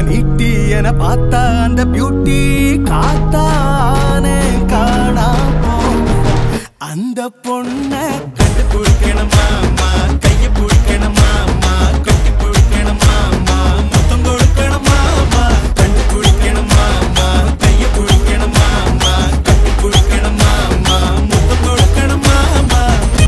நீட்டி என பார்த்தா அந்த பியூட்டி காத்தானே காணாமோ அந்த பொண்ண கண்டுபிடிக்கணுமா அம்மா கைய பிடிக்கணுமா அம்மா கட்டி பிடிக்கணுமா அம்மா முத்தம் கொடுக்கணுமா அம்மா கண்டுபிடிக்கணுமா அம்மா கைய பிடிக்கணுமா அம்மா கட்டி பிடிக்கணுமா அம்மா முத்தம் கொடுக்கணுமா அம்மா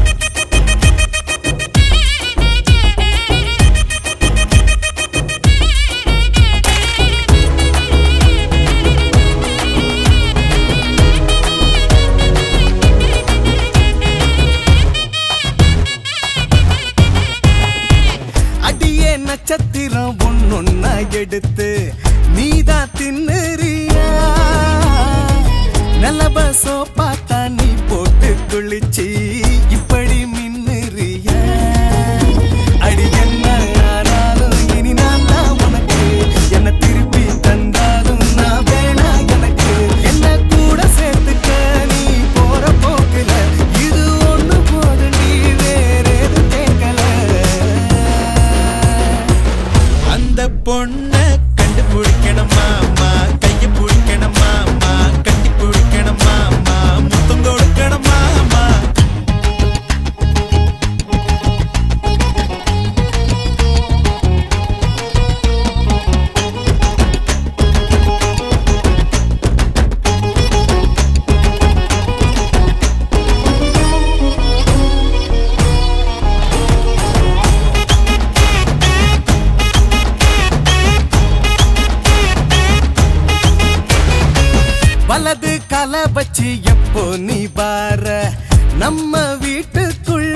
அடியே நட்சத்திரம் ஒன்னொன்னா எடுத்து நீதான் தின்னுறியா நிலவ சோப்பா தண்ணி போட்டு குளிச்சு இப்படி மின்னுறியா அடி என்ன ஆனாலும் இனி நான் தான் உனக்கு என்ன திருப்பி தந்தாலும் நான் வேணா எனக்கு என்ன கூட சேர்த்துக்க நீ போற போக்குல இது ஒண்ணு போது நீ வேற எதுவும் கேட்கல அந்த பொண்ண கண்டுபிடிக்கணுமா அம்மா கைய பிடிக்கணுமா அம்மா கட்டி பிடிக்கணுமா அம்மா முத்தம் கொடுக்கணுமா அம்மா வலது கால வச்சு எப்போ நீ பார நம்ம வீட்டுக்குள்ள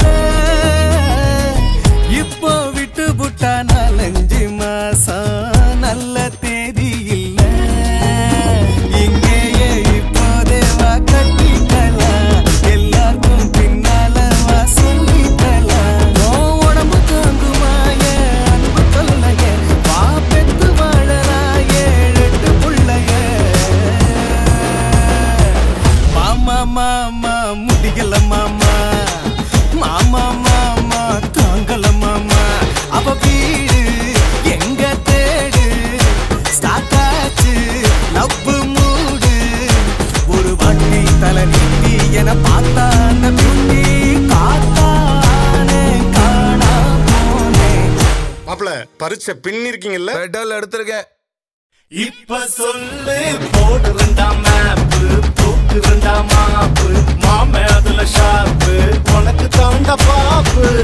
இப்போ விட்டு புட்டா நாலஞ்சு மாசம் நல்ல தேதி இல்ல இங்கேயே இப்போதே வா கட்டிக்கலாம் எல்லாருக்கும் பின்னால வா சொல்லிக்கலாம் உன் உடம்பு தாங்குமாய அன்பு தொல்லைய வா பெத்து வாழறாய எட்டு புள்ளைய மாமா மாமா முடியல மாமா மாமா மாமா தாங்கல மாமா அவ வீடு எங்க தேடு ஸ்டார்ட் ஆச்சு லவ் மூடு ஒரு வாட்டி தலை நீட்டி என பார்த்தா அந்த பியூட்டி காத்தானே காணா போனேன் மாப்பிள பரிச்சை பின்னிருக்கீங்கல்ல பெடல் எடுத்திருக்கேன் இப்ப சொல்லு போடு ரெண்டா மேப்பு போட்டு ரெண்டா மாப்பு மாமே அதுல ஷாப்பு உனக்கு தாண்ட பாப்பு